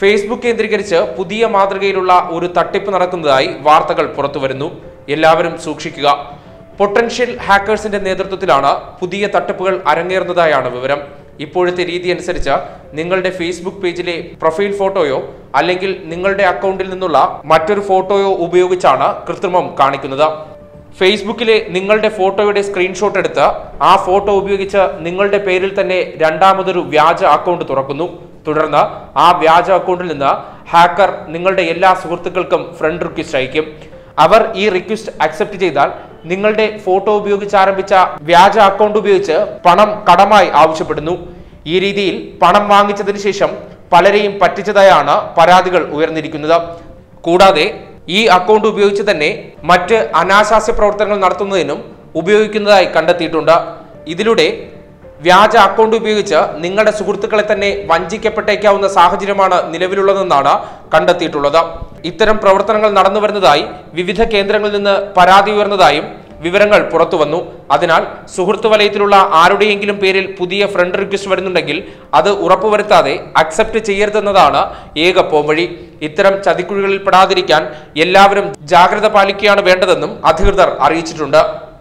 Facebook കേന്ദ്രീകരിച്ച് പുതിയ മാതൃകയിലുള്ള ഒരു തട്ടിപ്പ് നടക്കുന്നതായി വാർത്തകൾ പുറത്തുവരുന്നു എല്ലാവരും സൂക്ഷിക്കുക പൊട്ടൻഷ്യൽ ഹാക്കേഴ്സിന്റെ നേതൃത്വത്തിലാണ് പുതിയ തട്ടിപ്പുകൾ അരങ്ങേറുന്നതായാണ് വിവരം ഇപ്പോഴത്തെ രീതി അനുസരിച്ച് നിങ്ങളുടെ ഫേസ്ബുക്ക് പേജിലെ പ്രൊഫൈൽ ഫോട്ടോയോ അല്ലെങ്കിൽ നിങ്ങളുടെ അക്കൗണ്ടിൽ നിന്നുള്ള മറ്റൊരു ഫോട്ടോയോ ഉപയോഗിച്ചാണ് കൃത്രിമം കാണിക്കുന്നത് ഫേസ്ബുക്കിലെ നിങ്ങളുടെ ഫോട്ടോയുടെ സ്ക്രീൻഷോട്ട് എടുത്ത് ആ ഫോട്ടോ ഉപയോഗിച്ച് നിങ്ങളുടെ പേരിൽ തന്നെ രണ്ടാമതൊരു വ്യാജ അക്കൗണ്ട് തുറക്കുന്നു തുടർന്ന് ആ വ്യാജ അക്കൗണ്ടിൽ നിന്ന് ഹാക്കർ നിങ്ങളുടെ എല്ലാ സുഹൃത്തുക്കൾക്കും ഫ്രണ്ട് റിക്വസ്റ്റ് അയക്കും അവർ ഈ റിക്വസ്റ്റ് അക്സെപ്റ്റ് ചെയ്താൽ നിങ്ങളുടെ ഫോട്ടോ ഉപയോഗിച്ച് ആരംഭിച്ച വ്യാജ അക്കൗണ്ട് ഉപയോഗിച്ച് പണം കടമായി ആവശ്യപ്പെടുന്നു ഈ രീതിയിൽ പണം വാങ്ങിച്ചതിന് ശേഷം പലരെയും പറ്റിച്ചതായാണ് പരാതികൾ ഉയർന്നിരിക്കുന്നത് കൂടാതെ ഈ അക്കൗണ്ട് ഉപയോഗിച്ച് തന്നെ മറ്റ് അനാശാസ്യ പ്രവർത്തനങ്ങൾ നടത്തുന്നതിനും ഉപയോഗിക്കുന്നതായി കണ്ടെത്തിയിട്ടുണ്ട് ഇതിലൂടെ വ്യാജ അക്കൗണ്ട് ഉപയോഗിച്ച് നിങ്ങളുടെ സുഹൃത്തുക്കളെ തന്നെ വഞ്ചിക്കപ്പെട്ടേക്കാവുന്ന സാഹചര്യമാണ് നിലവിലുള്ളതെന്നാണ് കണ്ടെത്തിയിട്ടുള്ളത് ഇത്തരം പ്രവർത്തനങ്ങൾ നടന്നു വരുന്നതായി വിവിധ കേന്ദ്രങ്ങളിൽ നിന്ന് പരാതി ഉയർന്നതായും വിവരങ്ങൾ പുറത്തു വന്നു അതിനാൽ സുഹൃത്തു വലയത്തിലുള്ള ആരുടെയെങ്കിലും പേരിൽ പുതിയ ഫ്രണ്ട് റിക്വസ്റ്റ് വരുന്നുണ്ടെങ്കിൽ അത് ഉറപ്പുവരുത്താതെ അക്സെപ്റ്റ് ചെയ്യരുതെന്നതാണ് ഏക പോംവഴി ഇത്തരം ചതിക്കുഴികളിൽ പെടാതിരിക്കാൻ എല്ലാവരും ജാഗ്രത പാലിക്കുകയാണ് വേണ്ടതെന്നും അധികൃതർ അറിയിച്ചിട്ടുണ്ട്